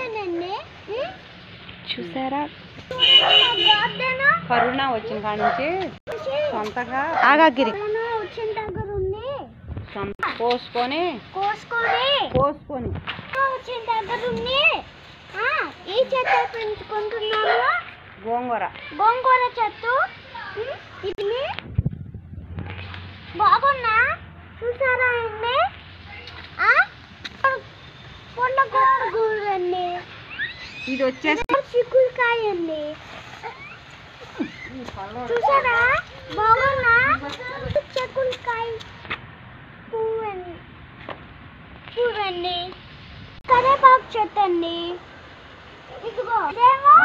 Garden చూసారా garden corona వచ్చిన కాడ నుంచి సొంతగా ఆగాగిరి ఆగాగిరి వచ్చిన దగ్గర ఉంది సొంత కోసుకొని కోసుకొని కోసుకొని వచ్చిన దగ్గర ఉంది ఆ, ఈ చెట్టు పెంచుకుంటున్నాము గోంగూర గోంగూర చెట్టు ఉమ్, ఇది బాగున్నా చూసారా అండి ఆ? పొన్న గోంగూర అండి ఇది వచ్చేసి చిక్కుడుకాయ అండి చూసారా బాగున్నా చిక్కుడుకాయ పువ్వు అండి పువ్వండి కరేపాకు చెట్టు అండి ఇదిగో ఇదేమో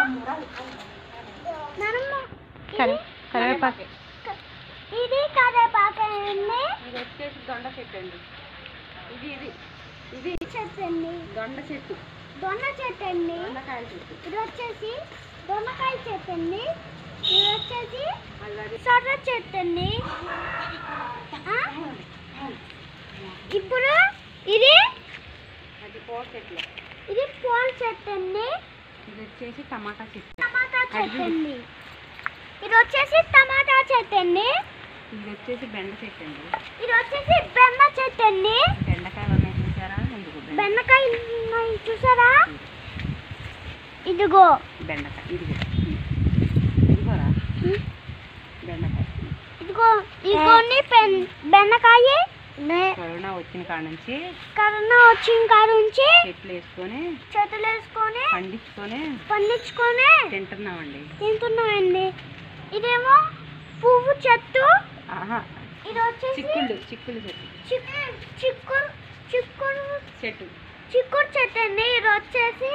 మనము కరే కరివేపాకు ఇది కరేపాకు అండి ఇది వచ్చేసి దొండ చెట్టు అండి ఇది ఇది ఇది చెట్టు అండి దొండ చెట్టు దొండ చెట్టు అండి దొండకాయ చెట్టు ఇది వచ్చేసి దొండకాయ చెట్టు అండి ఇది వచ్చేసి అలాగే సొర్ర చెట్టు అండి ఆ? ఇప్పుడు ఇది అది పోట చెట్లు ఇది పూల చెట్టు అండి ఇది వచ్చేసి టమాటా చెట్టు టమాటా చెట్టు అండి ఇది వచ్చేసి టమాటా చెట్టు అండి ఇది వచ్చేసి బెండ చెట్టు అండి ఇది వచ్చేసి బెండ చెట్టు అండి బెండకాయలు ఉన్నాయి చూసారా ఇదిగో బెండ బెండకాయ ఉన్నాయి చూసారా ఇదిగో బెండకాయ ఇదిగో ఇదిగోరా బెండకాయ ఇదిగో ఇదిగోని పెన్ బెండకాయ నే- కరోనా వచ్చిన కాడ నుంచి కరోనా వచ్చిన కాడ నుంచి చెట్లు వేసుకొని చేతులు వేసుకొని పండించుకొని పండించుకొని తింటున్నామండి తింటున్నామండి ఇదేమో పువ్వు చెట్టు ఆహా ఇది వచ్చేసి చిక్కుళ్ళు చిక్కుళ్ళు చెట్టు చిక్- చిక్కుడు చిక్కుడు చెట్టు చిక్కుడు చెట్టు అండి ఇది వచ్చేసి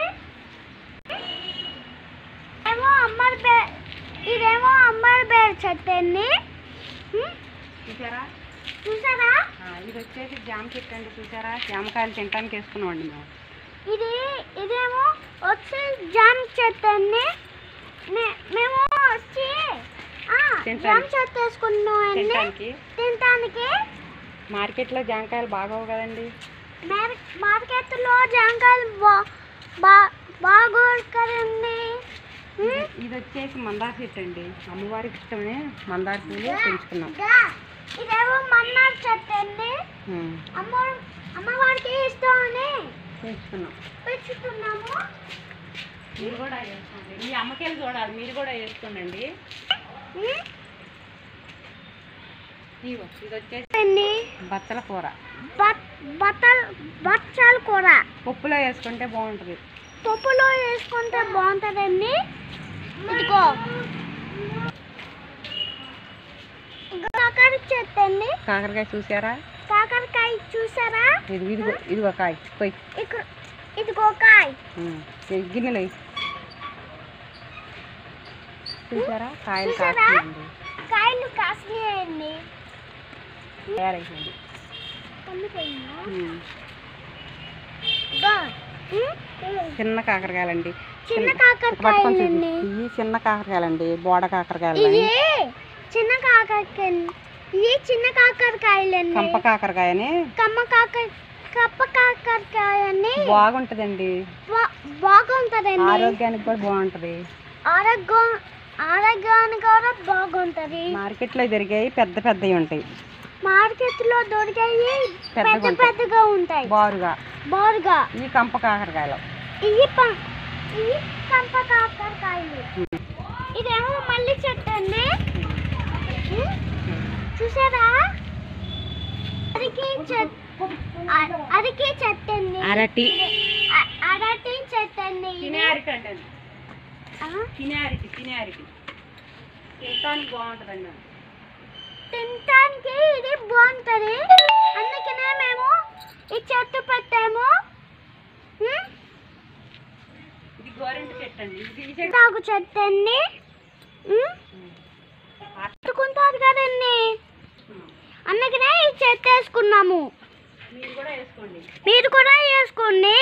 ఏమో అమ్మడి బే ఇదేమో అమ్మడి బేరు చెట్టు అండి హ్మ్? చూసారా చూసారా ఆ, ఇది వచ్చేసి జామ చెట్టు అండి చూసారా జామకాయలు తినడానికి వేసుకున్నామండి మేము ఇది ఇదేమో వచ్చి జామ్ చెట్టు అండి మే- మేము వచ్చి ఆ, తింటానికి. జామ్ చెట్టు వేసుకున్నాం అండి తినడానికి తినటానికి మార్కెట్లో జామకాయలు బాగోవు కదండి మార్- మార్కెట్లో జాంకాయలు బా బా బాగోకరండి ఇది- ఇది వచ్చేసి మందార చెట్టు అండి అమ్మవారికి ఇష్టమే మందార పూలు పెంచుకున్నాం ఇదేమో మన్నార్ చెట్టు అండి ఉమ్, అమ్మ అమ్మవారికి ఇష్టం అని పెంచుకున్నాం పెంచుతున్నాము మీరు కూడా వేసుకోండి మీ అమ్మకాయలు చూడాలి మీరు కూడా వేసుకోండి ఉమ్, ఇదిగో ఇది వచ్చేసి అండి బచ్చల కూర బట్ బట్టల్ బచ్చాలు కూర పప్పులో వేసుకుంటే బాగుంటుంది పప్పులో వేసుకుంటే బాగుంటుందండి ఇదిగో కాకర చెట్టు అండి కాకరకాయ చూసారా కాకరకాయ చూసారా ఇది ఇదిగో ఇదిగో కాయ పోయి ఇక్కడ ఇదిగో కాయ గిన్నెలు వేయి. చూసారా కాయలు చూసారా? కాస్తుందండి కాయలు కాసినాయండి తయారైపోయింది పండిపోయిందా? ఉమ్. దా. ఉమ్? చిన్న కాకరకాయలండి చిన్న పట్టుకొని కాకరకాయలండి చూపి. ఇవి చిన్న కాకరకాయలండి బోడ కాకరకాయలు ఇది అని. చిన్న కాకరకాయలు ఇది చిన్న కాకరకాయలండి కంప కాకరకాయని కమ్మ కాకర కప్ప కాకరకాయని బాగుంటదండి బా- బాగుంటదండి ఆరోగ్యానికి కూడా బాగుంటది ఆరోగ్యం ఆరోగ్యానికి కూడా బాగుంటది మార్కెట్లో దొరికాయి పెద్ద పెద్దవి ఉంటాయి మార్కెట్ లో దొరికేవి పెద్దగా పెద్ద ఉంటాయి. పెద్దగా ఉంటాయి బారుగా బారుగా ఈ కంప కాకరకాయలు ఇవి ప- ఇవి కంప కాకరకాయలు ఇదేమో మల్లి చెట్టు అండి ఉమ్, చూసారా అరటి చెట్టు అరటి చెట్టు అండి అరటి అ- అరటి చెట్టు అండి ఇది. తినే అరటి అండి ఆ, తినే అరటి తినే అరటి తినటానికి బాగుంటుందండి తినటానికి ఇది బాగుంటది అందుకనే మేము ఈ చెట్టు పెట్టాము ఉమ్, ఇది గోరెంట చెట్టు అండి ఇది ఈ చెట్టు తాగు చెట్టు అండి ఉమ్, పట్టుకుంటారు కదండి అందుకనే ఈ చెట్టు వేసుకున్నాము మీరు కూడా వేసుకోండి మీరు కూడా వేసుకోండి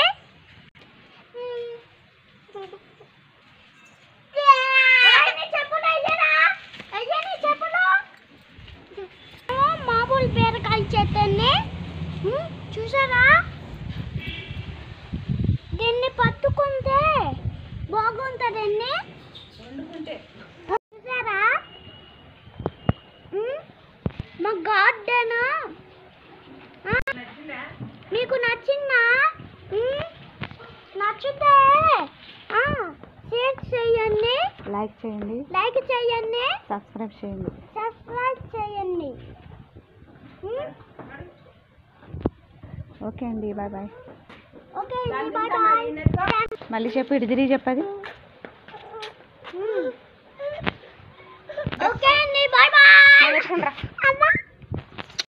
చెప్పులు అయ్యారా అయ్యని చెప్పులు మామూలు బీరకాయ చెట్టు అండి ఉమ్, చూసారా దీన్ని పట్టుకుంటే ఓకేనా ఆ? మీకు నచ్చిందా ఉమ్? నచ్చితే ఆ, షేర్ చేయండి లైక్ చేయండి లైక్ చేయండి సబ్స్క్రైబ్ చేయండి సబ్స్క్రైబ్ చేయండి ఉమ్? ఓకే అండి బాయ్ బాయ్ ఓకే అండి బాయ్ బాయ్ మళ్ళీ చెప్పు ఇటు తిరిగి చెప్పది ఓకే అండి బాయ్ బాయ్ పెట్టుకుంటారా